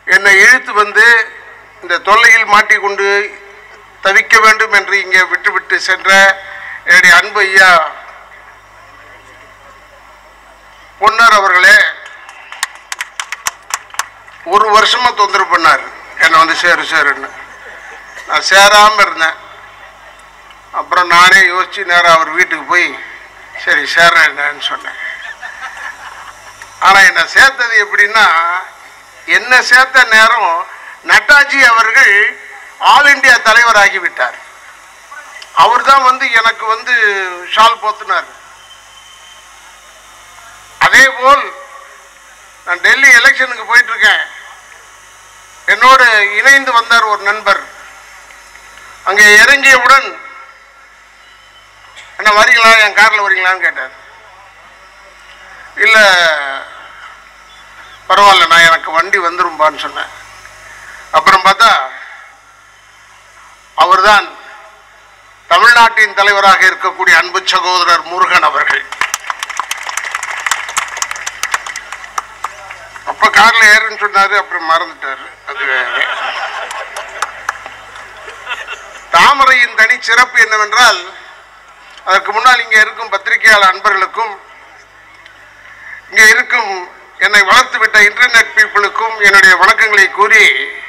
என்னை இழுத்து வந்து இந்த தொல்லையில் மாட்டிக்கொண்டு தவிக்க வேண்டும் என்று இங்கே விட்டுவிட்டு சென்ற என்னுடைய அன்பு ஐயா பொன்னர் அவர்களே ஒரு வருஷமா தொந்தரவு பண்ணார் என்னை வந்து சேரு சேருன்னு நான் சேராம இருந்தேன் அப்புறம் நானே யோசிச்சு நேரம் அவர் வீட்டுக்கு போய் சரி சேர்றேன்னு சொன்னேன் ஆனா என்னை சேர்த்தது எப்படின்னா என்ன சேர்த்த நேரம் நட்டாஜி அவர்கள் ஆல் இந்தியா தலைவராகி விட்டார் அவர் தான் வந்து எனக்கு வந்து ஷால் போத்துனார் அதே போல் நான் டெல்லி எலெக்ஷனுக்கு போயிட்டு இருக்கேன் என்னோடு இணைந்து வந்தார் ஒரு நண்பர் அங்கே இறங்கியவுடன் என்ன வரீங்களா என் காரில் வரீங்களான்னு கேட்டார் இல்லை பரவாயில்ல நான் எனக்கு வண்டி வந்துரும்பான்னு சொன்னேன் அப்புறம் பார்த்தா அவர்தான் தமிழ்நாட்டின் தலைவராக இருக்கக்கூடிய அன்பு சகோதரர் முருகன் அவர்கள் அப்ப கார்ல ஏறுன்னு சொன்னாரு அப்புறம் மறந்துட்டாரு அது வேற. தாமரையின் தனி சிறப்பு என்னவென்றால் அதற்கு முன்னால் இங்கே இருக்கும் பத்திரிகையாளர் அன்பர்களுக்கும் இங்கே இருக்கும் என்னை வளர்த்து விட்ட இன்டர்நெட் பீப்புளுக்கும் என்னுடைய வணக்கங்களை கூறி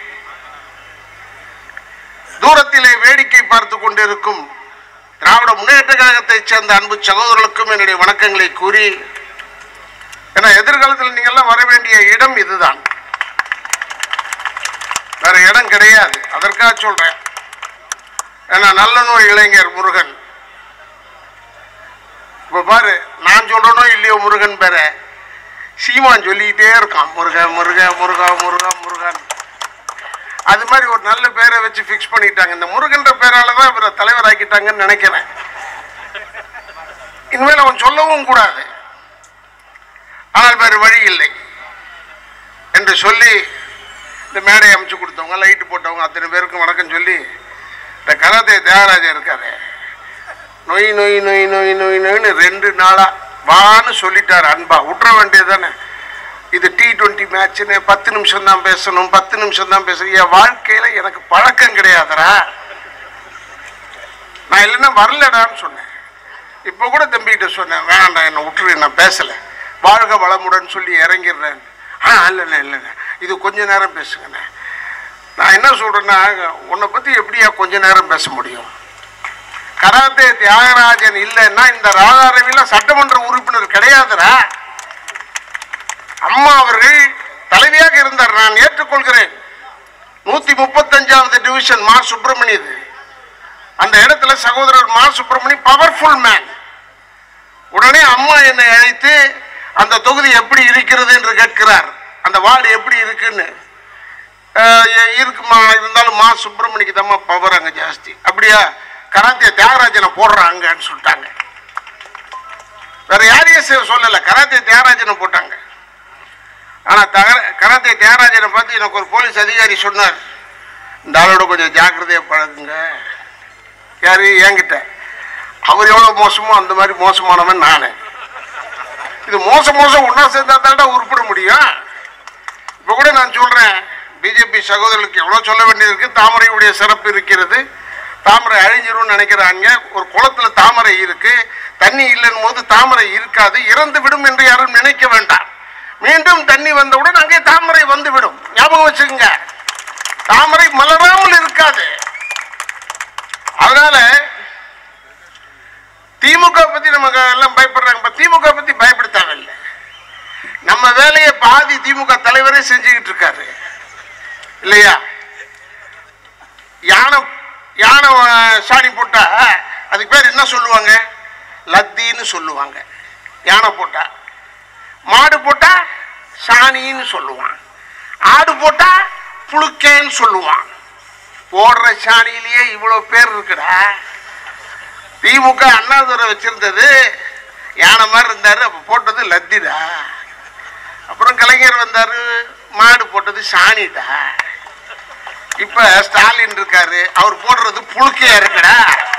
தூரத்திலே வேடிக்கை பார்த்து கொண்டிருக்கும் திராவிட முன்னேற்ற கழகத்தைச் சேர்ந்த அன்பு சகோதரர்களுக்கும் என்னுடைய வணக்கங்களை கூறி ஏன்னா எதிர்காலத்தில் நீங்கள்லாம் வர வேண்டிய இடம் இதுதான் வேற இடம் கிடையாது அதற்காக சொல்றேன் ஏன்னா நல்ல நோய் இளைஞர் முருகன் இப்ப பாரு நான் சொல்றனோ இல்லையோ முருகன் பேர சீமான் சொல்லிக்கிட்டே இருக்கான் முருகன் முருகன் முருகா முருகா முருகன் அது மாதிரி ஒரு நல்ல பேரை வச்சு ஃபிக்ஸ் பண்ணிட்டாங்க இந்த முருகன்ற பேரால தான் இவரை தலைவராக்கிட்டாங்கன்னு நினைக்கிறேன் இனிமேல் அவன் சொல்லவும் கூடாது ஆனால் வேறு வழி இல்லை என்று சொல்லி இந்த மேடையை அமைச்சு கொடுத்தவங்க லைட்டு போட்டவங்க அத்தனை பேருக்கும் வணக்கம் சொல்லி இந்த கராத்தே தியாகராஜன் இருக்காரு நொய் நொய் நொய் நொய் நொய் நொய்னு ரெண்டு நாளா வான்னு சொல்லிட்டாரு அன்பா விட்டுற வேண்டியது தானே இது டி டுவெண்ட்டி மேட்ச்னு பத்து நிமிஷம் தான் பேசணும் பத்து நிமிஷம் தான் பேசணும் என் வாழ்க்கையில எனக்கு பழக்கம் கிடையாதுடா நான் இல்லைன்னா வரலடான்னு சொன்னேன் இப்போ கூட தம்பிகிட்ட சொன்னேன் வேண்டாம் என்னை விட்டுரு நான் பேசலை வாழ்க வளமுடன் சொல்லி இறங்கிடுறேன் ஆ இல்லைண்ணே இல்லைண்ணே இது கொஞ்ச நேரம் பேசுங்கண்ணே நான் என்ன சொல்றேன்னா உன்னை பற்றி எப்படியா கொஞ்ச நேரம் பேச முடியும் கராத்தே தியாகராஜன் இல்லைன்னா இந்த ராதாரவில சட்டமன்ற உறுப்பினர் கிடையாதுடா அம்மா அவர்கள் தலைவியாக இருந்தார் நான் ஏற்றுக்கொள்கிறேன் நூத்தி முப்பத்தஞ்சாவது டிவிஷன் மா சுப்பிரமணியது அந்த இடத்துல சகோதரர் மா சுப்பிரமணி பவர்ஃபுல் மேன் உடனே அம்மா என்னை அழைத்து அந்த தொகுதி எப்படி இருக்கிறது என்று கேட்கிறார் அந்த வார்டு எப்படி இருக்குன்னு அஹ் எ- இருக்குமா இருந்தாலும் மா சுப்பிரமணிக்கு தான் பவர் அங்க ஜாஸ்தி அப்படியா கராத்தே தியாகராஜனை போடுறாங்கன்னு சொல்லிட்டாங்க வேற யாரையும் சே- சொல்லல கராத்தே தியாகராஜனை போட்டாங்க ஆனா தகர கராத்தே தியாகராஜனை பார்த்து எனக்கு ஒரு போலீஸ் அதிகாரி சொன்னார் இந்த ஆளோட கொஞ்சம் ஜாக்கிரதையா பழகுங்க யாரு என்கிட்ட அவர் எவ்வளவு மோசமோ அந்த மாதிரி மோசமானவன் நானு இது மோசம் மோசம் ஒன்னா சேர்ந்தா தாண்டா உருப்பிட முடியும் இப்ப கூட நான் சொல்றேன் பிஜேபி சகோதரர்களுக்கு எவ்வளவு சொல்ல வேண்டியது இருக்கு தாமரையுடைய சிறப்பு இருக்கிறது தாமரை அழிஞ்சிரும்னு நினைக்கிறாங்க ஒரு குளத்துல தாமரை இருக்கு தண்ணி இல்லைன்னு போது தாமரை இருக்காது இறந்து விடும் என்று யாரும் நினைக்க வேண்டாம் மீண்டும் தண்ணி வந்தவுடன் அங்கே தாமரை வந்து விடும் ஞாபகம் வச்சுக்கோங்க தாமரை மலராமல் இருக்காது அதனால திமுக பத்தி நமக்கு எல்லாம் பயப்படுறாங்க இப்ப திமுக பத்தி பயப்பட தேவையில்லை நம்ம வேலையை பாதி திமுக தலைவரே செஞ்சுக்கிட்டு இருக்காரு இல்லையா யானை யானை அஹ், சாணி போட்டா அதுக்கு பேர் என்ன சொல்லுவாங்க லத்தின்னு சொல்லுவாங்க யானை போட்டா மாடு போட்டா சாணின்னு சொல்லுவான் ஆடு போட்டா புழுக்கேன்னு சொல்லுவான் போடுற சாணியிலேயே இவ்வளவு பேர் இருக்குடா திமுக அண்ணாதுரை வச்சிருந்தது யானை மாதிரி இருந்தாரு அப்ப போட்டது லத்திடா அப்புறம் கலைஞர் வந்தாரு மாடு போட்டது சாணிடா இப்ப ஸ்டாலின் இருக்காரு அவர் போடுறது புழுக்கையா இருக்குடா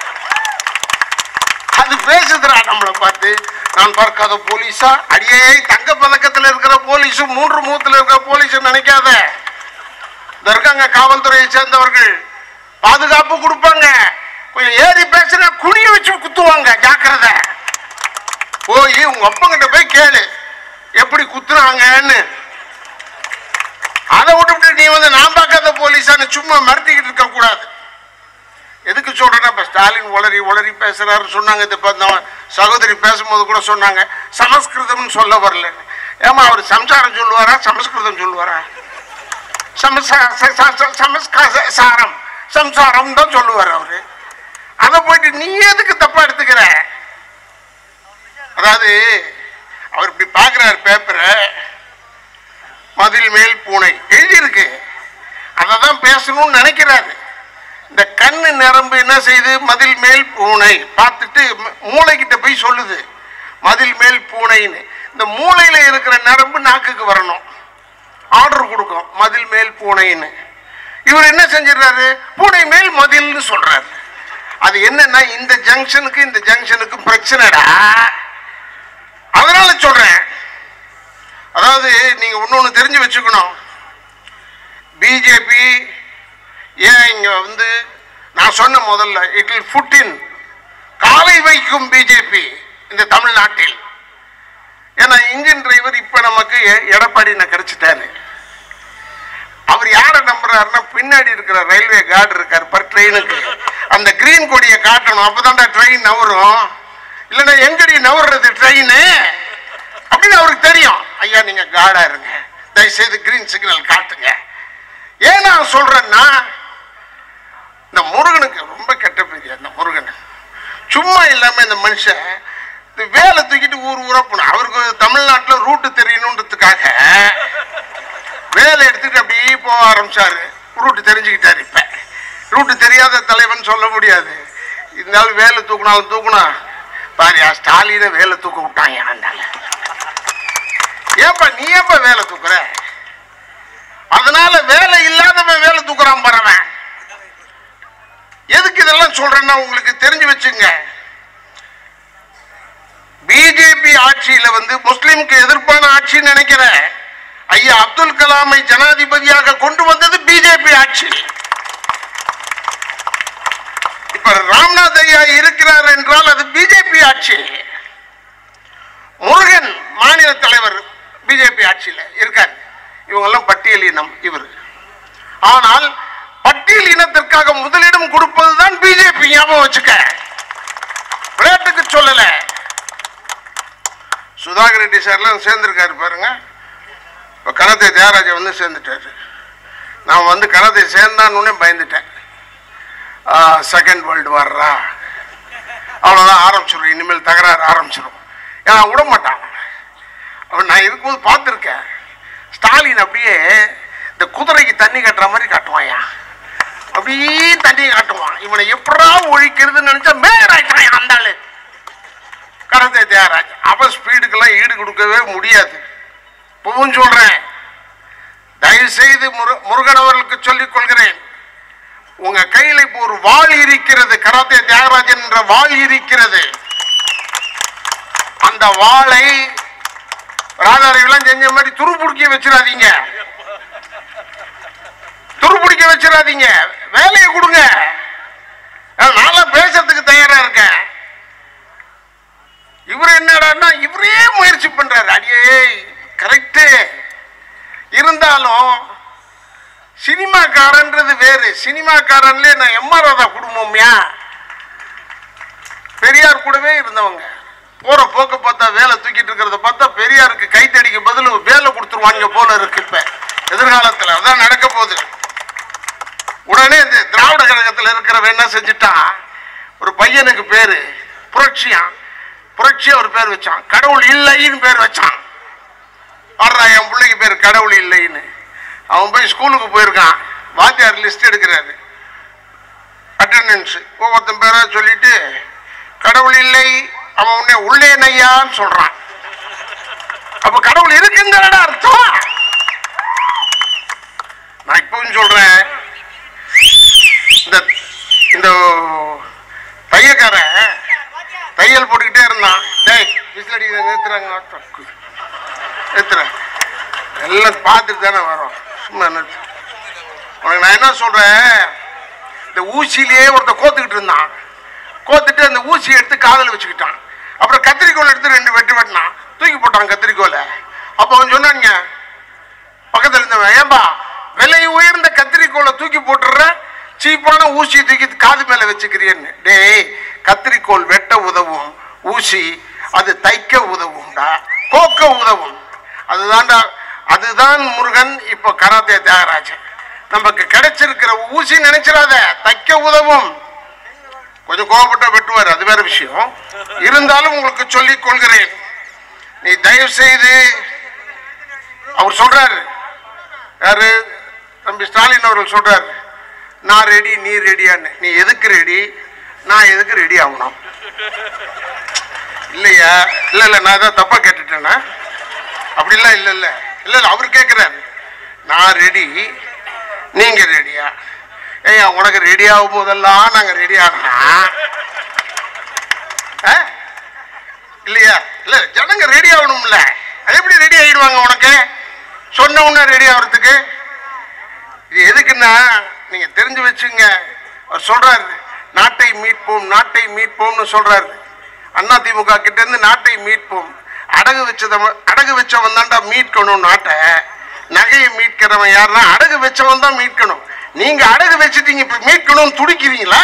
அது பேசுதுடா நம்மளை பார்த்து நான் பார்க்காத போலீஸா அடியே தங்க பதக்கத்துல இருக்கிற போலீஸும் மூன்று முகத்துல இருக்கிற போலீஸும் நினைக்காத இந்த இருக்காங்க காவல்துறையை சேர்ந்தவர்கள் பாதுகாப்பு கொடுப்பாங்க கொஞ்சம் ஏறி பேசுனா குனிய வச்சு குத்துவாங்க ஜாக்கிரதை போய் உங்க அப்பங்கிட்ட போய் கேளு எப்படி குத்துறாங்கன்னு அதை விட்டுவிட்டு நீ வந்து நான் பார்க்காத போலீஸான்னு சும்மா மிரட்டிக்கிட்டு இருக்க கூடாது எதுக்கு சொல்றேன்னா இப்ப ஸ்டாலின் உளறி உளறி பேசுறாரு சொன்னாங்க இது இப்ப இந்த சகோதரி பேசும்போது கூட சொன்னாங்க சமஸ்கிருதம்னு சொல்ல வரல ஏமா அவர் சம்சாரம் சொல்லுவாரா சமஸ்கிருதம் சொல்லுவாரா சமசா- ச- ச- ச- சமஸ்கார சாரம் சம்சாரம் தான் சொல்லுவார் அவரு அதை போயிட்டு நீ எதுக்கு தப்பா எடுத்துக்கிற அதாவது அவர் இப்படி பார்க்கிறார் பேப்பரை மதில் மேல் பூனை எழுதியிருக்கு அதை தான் பேசணும்னு நினைக்கிறாரு இந்த கண்ணு நரம்பு என்ன செய்யுது மதில் மேல் பூனை பார்த்துட்டு ம- மூளைக்கிட்ட போய் சொல்லுது மதில் மேல் பூனைன்னு இந்த மூளையில இருக்கிற நரம்பு நாக்குக்கு வரணும் ஆர்டர் கொடுக்கும் மதில் மேல் பூனைன்னு இவர் என்ன செஞ்சிடறாரு பூனை மேல் மதில்னு சொல்றாரு அது என்னன்னா இந்த ஜங்ஷனுக்கு இந்த ஜங்ஷனுக்கு பிரச்சனைடா அதனால சொல்றேன் அதாவது நீங்க இன்னொன்னு தெரிஞ்சு வச்சுக்கணும் பிஜேபி ஏன் இங்க வந்து நான் சொன்ன முதல்ல இட் வில் ஃபுட்டின் காலை வைக்கும் பிஜேபி இந்த தமிழ்நாட்டில் ஏன்னா இன்ஜின் டிரைவர் இப்ப நமக்கு எ- எடப்பாடி நான் கிடைச்சிட்டாரு அவர் யாரை நம்புறாருன்னா பின்னாடி இருக்கிற ரயில்வே கார்டு இருக்காரு பர் ட்ரெயினுக்கு அந்த கிரீன் கொடியை காட்டணும் அப்பதான்டா ட்ரெயின் நவரும் இல்லைன்னா எங்கடி நவர்றது ட்ரெயின் அப்படின்னு அவருக்கு தெரியும் ஐயா நீங்க கார்டா இருங்க தயவுசெய்து கிரீன் சிக்னல் காட்டுங்க ஏன் நான் சொல்றேன்னா இந்த முருகனுக்கு ரொம்ப கெட்ட பேர் அந்த முருகன் சும்மா இல்லாம இந்த மனுஷன் இந்த வேலை தூக்கிட்டு ஊர் ஊரா போகணும் அவருக்கு தமிழ்நாட்டில் ரூட்டு தெரியணுன்றதுக்காக வேலை எடுத்துட்டு அப்படியே போக ஆரம்பிச்சாரு ரூட்டு தெரிஞ்சுக்கிட்டாரு இப்ப ரூட்டு தெரியாத தலைவன் சொல்ல முடியாது இருந்தாலும் வேலை தூக்குனாலும் தூக்குனா பாரியா ஸ்டாலினை வேலை தூக்க விட்டாங்க ஆண்டால ஏப்பா நீ ஏப்பா வேலை தூக்குற அதனால வேலை இல்லாதவன் வேலை தூக்குறான் பரவன் எதுக்கு இதெல்லாம் சொல்றேன்னா உங்களுக்கு தெரிஞ்சு வச்சுங்க பிஜேபி ஆட்சியில வந்து முஸ்லிம்க்கு எதிர்ப்பான ஆட்சின்னு நினைக்கிறேன் ஐயா அப்துல் கலாமை ஜனாதிபதியாக கொண்டு வந்தது பிஜேபி ஆட்சி இப்ப ராம்நாத் ஐயா இருக்கிறார் என்றால் அது பிஜேபி ஆட்சி முருகன் மாநில தலைவர் பிஜேபி ஆட்சியில இருக்காரு இவங்கெல்லாம் பட்டியல் இனம் இவர் ஆனால் பட்டியல் இனத்திற்காக முதலிடம் கொடுப்பதுதான் பிஜேபி ஞாபகம் வச்சுக்க விளையாட்டுக்கு சொல்லல சுதாகர் ரெட்டி சார்லாம் சேர்ந்திருக்காரு பாருங்க இப்போ கணத்தை தியாகராஜா வந்து சேர்ந்துட்டாரு நான் வந்து கணத்தை சேர்ந்தான்னு பயந்துட்டேன் செகண்ட் வேர்ல்டு வார்ரா அவ்வளோதான் ஆரம்பிச்சிடும் இனிமேல் தகராறு ஆரம்பிச்சிடும் ஏன்னா விட மாட்டான் அவன் நான் இருக்கும்போது பார்த்துருக்கேன் ஸ்டாலின் அப்படியே இந்த குதிரைக்கு தண்ணி கட்டுற மாதிரி காட்டுவாயா அப்படியே தண்ணி காட்டுவான் இவனை எப்படா ஒழிக்கிறதுன்னு நினைச்சா மேயர் ஆயிட்டான் அந்த ஆளு கரத்தை தியாகராஜ் அவன் ஸ்பீடுக்கெல்லாம் ஈடு கொடுக்கவே முடியாது இப்பவும் சொல்றேன் தயவு செய்து முரு- முருகன் அவர்களுக்கு சொல்லிக் கொள்கிறேன் உங்க கையில இப்போ ஒரு வாள் இருக்கிறது கராத்தே தியாகராஜன் என்ற வாள் இருக்கிறது அந்த வாளை ராதாரவிலாம் செஞ்ச மாதிரி துருப்புடிக்க வச்சிடாதீங்க துருப்புடிக்க வச்சிடாதீங்க வேலையை கொடுங்க நான்லாம் பேசுறதுக்கு தயாரா இருக்கேன் இவர் என்னடான்னா இவரே முயற்சி பண்றாரு அடியே கரெக்டு இருந்தாலும் சினிமாக்காரன்றது வேறு சினிமாக்காரன்ல நான் எம்ஆர் ராதா குடும்பம்யா பெரியார் கூடவே இருந்தவங்க போற போக்க பார்த்தா வேலை தூக்கிட்டு இருக்கிறத பார்த்தா பெரியாருக்கு கைத்தடிக்க பதில் வேலை கொடுத்துருவாங்க போல இருக்கு இப்ப எதிர்காலத்துல அதான் நடக்க போகுது உடனே இந்த திராவிட கழகத்துல இருக்கிறவன் என்ன செஞ்சுட்டான் ஒரு பையனுக்கு பேரு புரட்சியா புரட்சியா ஒரு பேர் வச்சான் கடவுள் இல்லைன்னு பேர் வச்சான் வர்றா என் பிள்ளைக்கு பேர் கடவுள் இல்லைன்னு அவன் போய் ஸ்கூலுக்கு போயிருக்கான் வாத்தியார் லிஸ்ட் எடுக்கிறாரு அட்டண்டன்ஸ் ஒவ்வொருத்தன் பேரா சொல்லிட்டு கடவுள் இல்லை அவன் உன்னை உள்ளே நையான்னு சொல்றான் அப்ப கடவுள் இருக்குங்கிறடா அர்த்தம் நான் இப்பவும் சொல்றேன் இந்த இந்த தையக்காரன் தையல் போட்டுக்கிட்டே இருந்தான் டேய் விசில் அடிக்கிறத நிறுத்துறாங்க நிறுத்துறேன் எல்லாம் பார்த்துட்டு தானே வரோம் சும்மா நிறுத்து உனக்கு நான் என்ன சொல்றேன் இந்த ஊசியிலேயே ஒருத்தன் கோத்துக்கிட்டு இருந்தான் கோத்துட்டு அந்த ஊசி எடுத்து காதில் வச்சுக்கிட்டான் அப்புறம் கத்திரிக்கோல் எடுத்து ரெண்டு வெட்டு வெட்டினான் தூக்கி போட்டான் கத்திரிக்கோலை அப்போ அவன் சொன்னாங்க பக்கத்துல இருந்தவன் ஏன்பா விலை உயர்ந்த கத்திரிக்கோலை தூக்கி போட்டுற சீப்பான ஊசி தூக்கி காது மேல வச்சுக்கிறியன்னு டேய் கத்திரிக்கோல் வெட்ட உதவும் ஊசி அது தைக்க உதவும்டா கோக்க உதவும் அதுதான்டா அதுதான் முருகன் இப்போ கராத்தே தியாகராஜன் நமக்கு கிடைச்சிருக்கிற ஊசி நினைச்சிடாத தைக்க உதவும் கொஞ்சம் கோவப்பட்டா வெட்டுவார் அது வேற விஷயம் இருந்தாலும் உங்களுக்கு சொல்லிக் கொள்கிறேன் நீ தயவு செய்து அவர் சொல்றாரு யாரு தம்பி ஸ்டாலின் அவர்கள் சொல்றாரு நான் ரெடி நீ ரெடியான்னு நீ எதுக்கு ரெடி நான் எதுக்கு ரெடி ஆகணும் இல்லையா இல்ல இல்ல நான் ஏதாவது தப்பா கேட்டுட்டேனா அப்படிலாம் இல்ல இல்ல இல்ல இல்ல அவர் கேட்கிறாரு நான் ரெடி நீங்க ரெடியா ஏய்யா உனக்கு ரெடி ஆகும் போதெல்லாம் நாங்க ரெடி ஆகணும் ஆ? இல்லையா இல்ல ஜனங்க ரெடி ஆகணும்ல அது எப்படி ரெடி ஆயிடுவாங்க உனக்கு சொன்ன உடனே ரெடி ஆகிறதுக்கு இது எதுக்குன்னா நீங்க தெரிஞ்சு வச்சுங்க அவர் சொல்றாரு நாட்டை மீட்போம் நாட்டை மீட்போம்னு சொல்றாரு அண்ணா திமுக கிட்ட இருந்து நாட்டை மீட்போம் அடகு வச்சதவன் அடகு வச்சவன் தான்டா மீட்கணும் நாட்டை நகையை மீட்கிறவன் யாருன்னா அடகு வச்சவன் தான் மீட்கணும் நீங்க அடகு வச்சுட்டீங்க இப்ப மீட்கணும்னு துடிக்கிறீங்களா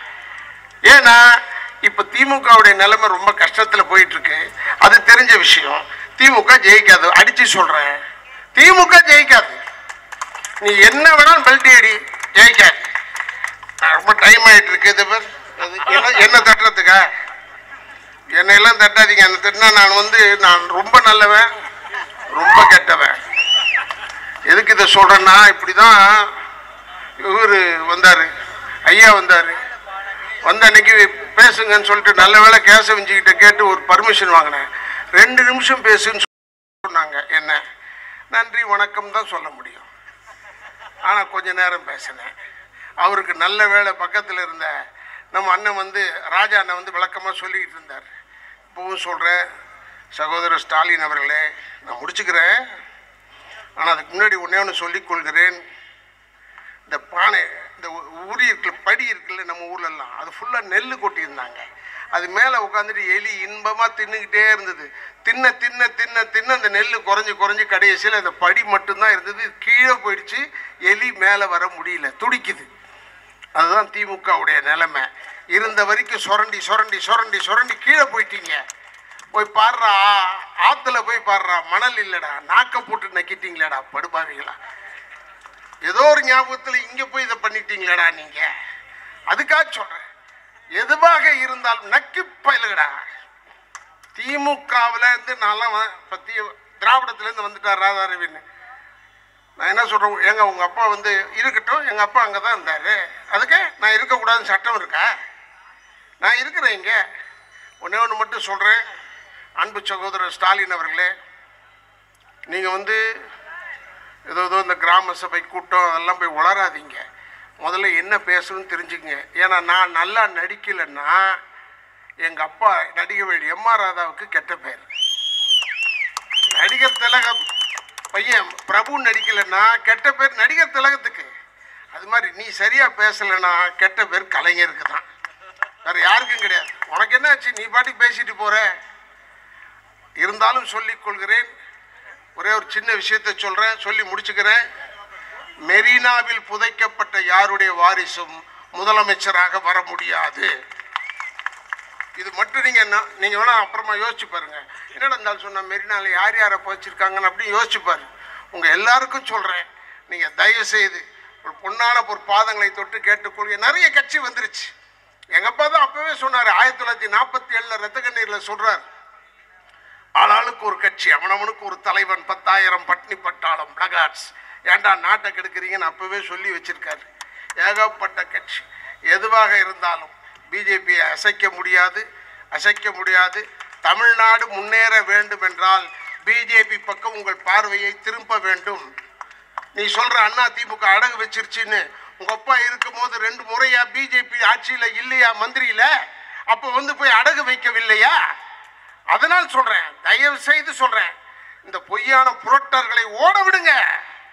ஏன்னா இப்ப திமுகவுடைய நிலைமை ரொம்ப கஷ்டத்துல போயிட்டு இருக்கு அது தெரிஞ்ச விஷயம் திமுக ஜெயிக்காது அடிச்சு சொல்றேன் திமுக ஜெயிக்காது நீ என்ன வேணாலும் பெல்ட் அடி ஜெயிக்காது நான் ரொம்ப டைம் ஆயிட்டு இருக்கு இது பார். அது என்ன- என்ன தட்டுறதுக்கா என்னையெல்லாம் தட்டாதீங்க என்ன தட்டினா நான் வந்து நான் ரொம்ப நல்லவன் ரொம்ப கெட்டவன் எதுக்கு இதை சொல்றேன்னா இப்படிதான் இவர் வந்தாரு ஐயா வந்தாரு வந்த அன்னைக்கு பேசுங்கன்னு சொல்லிட்டு நல்ல வேளை கேசவஞ்சிக்கிட்ட கேட்டு ஒரு பர்மிஷன் வாங்கினேன் ரெண்டு நிமிஷம் பேசுன்னு சொன்னாங்க என்ன நன்றி வணக்கம் தான் சொல்ல முடியும் ஆனால் கொஞ்ச நேரம் பேசினேன் அவருக்கு நல்ல வேளை பக்கத்தில் இருந்த நம்ம அண்ணன் வந்து ராஜா அண்ணன் வந்து விளக்கமாக சொல்லிக்கிட்டு இருந்தார் இப்போவும் சொல்கிறேன் சகோதரர் ஸ்டாலின் அவர்களே நான் முடிச்சுக்கிறேன் ஆனால் அதுக்கு முன்னாடி ஒன்றே ஒன்று சொல்லிக் கொள்கிறேன் இந்த பானை இந்த உ- உரி இருக்குல்ல படி இருக்குல்ல நம்ம ஊர்லெல்லாம் அது ஃபுல்லாக நெல் கொட்டியிருந்தாங்க அது மேலே உட்காந்துட்டு எலி இன்பமாக தின்னுக்கிட்டே இருந்தது தின்ன தின்ன தின்ன தின்ன அந்த நெல் குறைஞ்சி குறைஞ்சி கடைசியில் அந்த படி மட்டும்தான் இருந்தது இது கீழே போயிடுச்சு எலி மேலே வர முடியல துடிக்குது அதுதான் திமுகவுடைய நிலைமை இருந்த வரைக்கும் சுரண்டி சுரண்டி சுரண்டி சுரண்டி கீழே போயிட்டீங்க போய் பாடுறா ஆத்துல போய் பாடுறா மணல் இல்லடா நாக்க போட்டு நக்கிட்டீங்களேடா படுபாவீங்களா ஏதோ ஒரு ஞாபகத்துல இங்க போய் இதை பண்ணிட்டீங்களேடா நீங்க அதுக்காக சொல்றேன் எதுவாக இருந்தாலும் நக்கி பயிலுகடா திமுகவில் இருந்து நான்லாம் வ- இப்ப தி திராவிடத்துல இருந்து வந்துட்டார் ராதாரவின்னு நான் என்ன சொல்றேன் எங்க உங்க அப்பா வந்து இருக்கட்டும் எங்க அப்பா அங்கே தான் இருந்தாரு அதுக்கு நான் இருக்கக்கூடாதுன்னு சட்டம் இருக்கா நான் இருக்கிறேன் இங்க ஒண்ணே ஒன்று மட்டும் சொல்றேன் அன்பு சகோதரர் ஸ்டாலின் அவர்களே நீங்க வந்து ஏதோ ஏதோ இந்த கிராம சபை கூட்டம் அதெல்லாம் போய் உளராதீங்க முதல்ல என்ன பேசணும்னு தெரிஞ்சுக்கங்க ஏன்னா நான் நல்லா நடிக்கலைன்னா எங்க அப்பா நடிகவேலி எம் ஆர் ராதாவுக்கு கெட்ட பேர் நடிகர் திலகம் பையன் பிரபு நடிக்கலைன்னா கெட்ட பேர் நடிகர் திலகத்துக்கு அது மாதிரி நீ சரியா பேசலைன்னா கெட்ட பேர் கலைஞருக்கு தான் வேற யாருக்கும் கிடையாது உனக்கு என்ன ஆச்சு நீ பாட்டுக்கு பேசிட்டு போற இருந்தாலும் சொல்லிக் கொள்கிறேன் ஒரே ஒரு சின்ன விஷயத்தை சொல்றேன் சொல்லி முடிச்சுக்கிறேன் மெரினாவில் புதைக்கப்பட்ட யாருடைய வாரிசும் முதலமைச்சராக வர முடியாது இது மட்டும் நீங்க என்ன நீங்க வேணா அப்புறமா யோசிச்சு பாருங்க என்னடா இருந்தாலும் சொன்ன மெரினால யார் யாரை புதைச்சிருக்காங்கன்னு அப்படின்னு யோசிச்சு பாரு உங்க எல்லாருக்கும் சொல்றேன் நீங்க தயவு செய்து ஒரு பொன்னான ஒரு பாதங்களை தொட்டு கேட்டுக்கொள்க நிறைய கட்சி வந்துருச்சு எங்க அப்பா தான் அப்பவே சொன்னாரு ஆயிரத்தி தொள்ளாயிரத்தி நாற்பத்தி ஏழுல ரத்த கண்ணீர்ல சொல்றாரு ஆளாளுக்கு ஒரு கட்சி அவனவனுக்கு ஒரு தலைவன் பத்தாயிரம் பட்னி பட்டாளம் பிளகார்ட்ஸ் ஏன்டா நாட்டை கெடுக்கிறீங்கன்னு அப்பவே சொல்லி வச்சிருக்காரு ஏகப்பட்ட கட்சி எதுவாக இருந்தாலும் பிஜேபியை அசைக்க முடியாது அசைக்க முடியாது தமிழ்நாடு முன்னேற வேண்டும் என்றால் பிஜேபி பக்கம் உங்கள் பார்வையை திரும்ப வேண்டும் நீ சொல்ற அண்ணா திமுக அடகு வச்சிருச்சுன்னு உங்க அப்பா இருக்கும்போது ரெண்டு முறையா பிஜேபி ஆட்சியில இல்லையா மந்திரியில அப்ப வந்து போய் அடகு வைக்கவில்லையா அதனால் சொல்றேன் தயவு செய்து சொல்றேன் இந்த பொய்யான புரட்டர்களை ஓட விடுங்க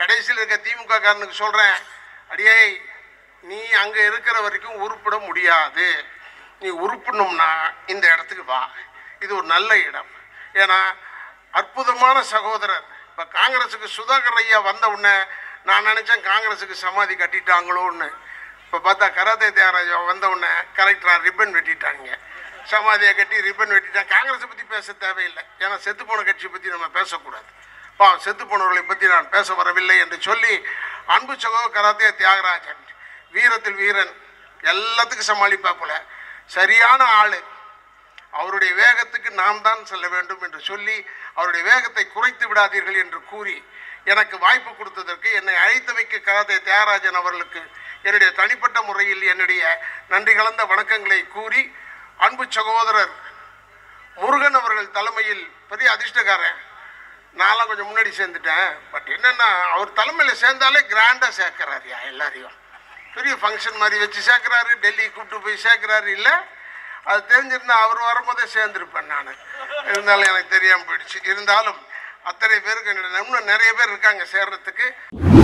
கடைசியில் இருக்க திமுக காரனுக்கு சொல்றேன் அடியே நீ அங்க இருக்கிற வரைக்கும் உருப்பிட முடியாது நீ உருப்பணும்னா இந்த இடத்துக்கு வா இது ஒரு நல்ல இடம் ஏன்னா அற்புதமான சகோதரர் இப்போ காங்கிரஸுக்கு சுதாகர் ஐயா வந்த உடனே நான் நினச்சேன் காங்கிரஸுக்கு சமாதி கட்டிட்டாங்களோன்னு இப்போ பார்த்தா கராத்தே தியாகராஜா வந்த உடனே கலெக்டராக ரிப்பன் வெட்டிட்டாங்க சமாதியை கட்டி ரிப்பன் வெட்டிட்டாங்க காங்கிரஸை பற்றி பேச தேவையில்லை ஏன்னா செத்து போன கட்சியை பற்றி நம்ம பேசக்கூடாது பா செத்து போனவர்களை பற்றி நான் பேச வரவில்லை என்று சொல்லி அன்பு சகோதர கராத்தே தியாகராஜன் வீரத்தில் வீரன் எல்லாத்துக்கும் சமாளிப்பா போல சரியான ஆளு அவருடைய வேகத்துக்கு நாம் தான் செல்ல வேண்டும் என்று சொல்லி அவருடைய வேகத்தை குறைத்து விடாதீர்கள் என்று கூறி எனக்கு வாய்ப்பு கொடுத்ததற்கு என்னை அழைத்தமைக்கு கராத்தே தியாகராஜன் அவர்களுக்கு என்னுடைய தனிப்பட்ட முறையில் என்னுடைய நன்றி கலந்த வணக்கங்களை கூறி அன்பு சகோதரர் முருகன் அவர்கள் தலைமையில் பெரிய அதிர்ஷ்டக்காரன் நான்லாம் கொஞ்சம் முன்னாடி சேர்ந்துட்டேன் பட் என்னன்னா அவர் தலைமையில் சேர்ந்தாலே கிராண்டாக சேர்க்கிறாருயா எல்லாரையும் பெரிய ஃபங்க்ஷன் மாதிரி வச்சு சேர்க்குறாரு டெல்லி கூப்பிட்டு போய் சேர்க்குறாரு இல்லை அது தெரிஞ்சிருந்தா அவர் வரும்போதே சேர்ந்துருப்பேன் நான் இருந்தாலும் எனக்கு தெரியாமல் போயிடுச்சு இருந்தாலும் அத்தனை பேருக்கு என்னோட இன்னும் நிறைய பேர் இருக்காங்க சேர்றதுக்கு